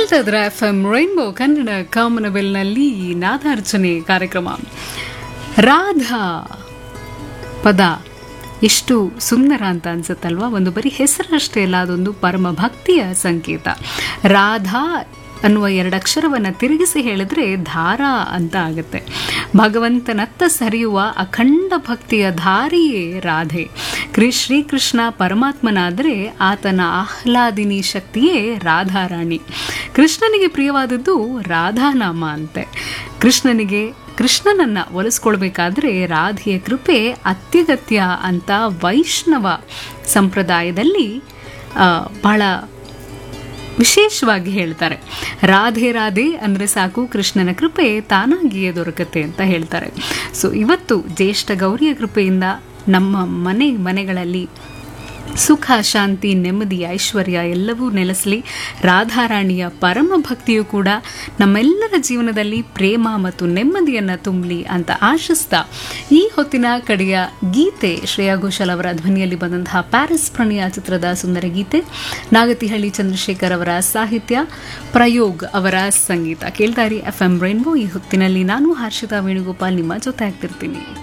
ಕೇಳ್ತಾ ಇದ್ರೆ F M rainbow Kannada ಕಾಮನವೆಲ್ನಲ್ಲಿ ನಾದಾರ್ಚನೆ ಕಾರ್ಯಕ್ರಮ ರಾಧಾ ಪದ ಎಷ್ಟು ಸುಂದರ ಅಂತ ಅನ್ಸುತ್ತಲ್ವಾ ಒಂದು ಬರೀ ಹೆಸರಷ್ಟೇ ಅಲ್ಲ ಅದೊಂದು ಪರಮ ಭಕ್ತಿಯ ಸಂಕೇತ ರಾಧಾ ಅನ್ನುವ ಎರಡಕ್ಷರವನ್ನು ತಿರುಗಿಸಿ ಹೇಳಿದ್ರೆ ಧಾರ ಅಂತ ಆಗುತ್ತೆ ಭಗವಂತನತ್ತ ಸರಿಯುವ ಅಖಂಡ ಭಕ್ತಿಯ ಧಾರಿಯೇ ರಾಧೆ ಕ್ರಿ ಶ್ರೀಕೃಷ್ಣ ಪರಮಾತ್ಮನಾದರೆ ಆತನ ಆಹ್ಲಾದಿನಿ ಶಕ್ತಿಯೇ ರಾಧಾರಾಣಿ ಕೃಷ್ಣನಿಗೆ ಪ್ರಿಯವಾದದ್ದು ರಾಧಾನಾಮ ಅಂತೆ ಕೃಷ್ಣನಿಗೆ ಕೃಷ್ಣನನ್ನ ಒಲಿಸ್ಕೊಳ್ಬೇಕಾದ್ರೆ ರಾಧೆಯ ಕೃಪೆ ಅತ್ಯಗತ್ಯ ಅಂತ ವೈಷ್ಣವ ಸಂಪ್ರದಾಯದಲ್ಲಿ ಆ, ಬಹಳ ವಿಶೇಷವಾಗಿ ಹೇಳ್ತಾರೆ ರಾಧೆ ರಾಧೆ ಅಂದರೆ ಸಾಕು ಕೃಷ್ಣನ ಕೃಪೆ ತಾನಾಗಿಯೇ ದೊರಕತ್ತೆ ಅಂತ ಹೇಳ್ತಾರೆ ಸೊ ಇವತ್ತು ಜ್ಯೇಷ್ಠ ಗೌರಿಯ ಕೃಪೆಯಿಂದ ನಮ್ಮ ಮನೆ ಮನೆಗಳಲ್ಲಿ ಸುಖ ಶಾಂತಿ ನೆಮ್ಮದಿ ಐಶ್ವರ್ಯ ಎಲ್ಲವೂ ನೆಲೆಸಲಿ ರಾಧಾರಾಣಿಯ ಪರಮ ಭಕ್ತಿಯು ಕೂಡ ನಮ್ಮೆಲ್ಲರ ಜೀವನದಲ್ಲಿ ಪ್ರೇಮ ಮತ್ತು ನೆಮ್ಮದಿಯನ್ನು ತುಂಬಲಿ ಅಂತ ಆಶಿಸ್ತಾ ಈ ಹೊತ್ತಿನ ಕಡೆಯ ಗೀತೆ ಶ್ರೇಯಾ ಘೋಷಾಲ್ ಅವರ ಧ್ವನಿಯಲ್ಲಿ ಬಂದಂತಹ ಪ್ಯಾರಿಸ್ ಪ್ರಣಯ ಚಿತ್ರದ ಸುಂದರ ಗೀತೆ ನಾಗತಿಹಳ್ಳಿ ಚಂದ್ರಶೇಖರ್ ಅವರ ಸಾಹಿತ್ಯ ಪ್ರಯೋಗ್ ಅವರ ಸಂಗೀತ ಕೇಳ್ತಾರಿ ಎಫ್ ಎಂ ರೈನ್ಬೋ ಈ ಹೊತ್ತಿನಲ್ಲಿ ನಾನು ಹರ್ಷಿತಾ ವೇಣುಗೋಪಾಲ್ ನಿಮ್ಮ ಜೊತೆ ಆಗ್ತಿರ್ತೀನಿ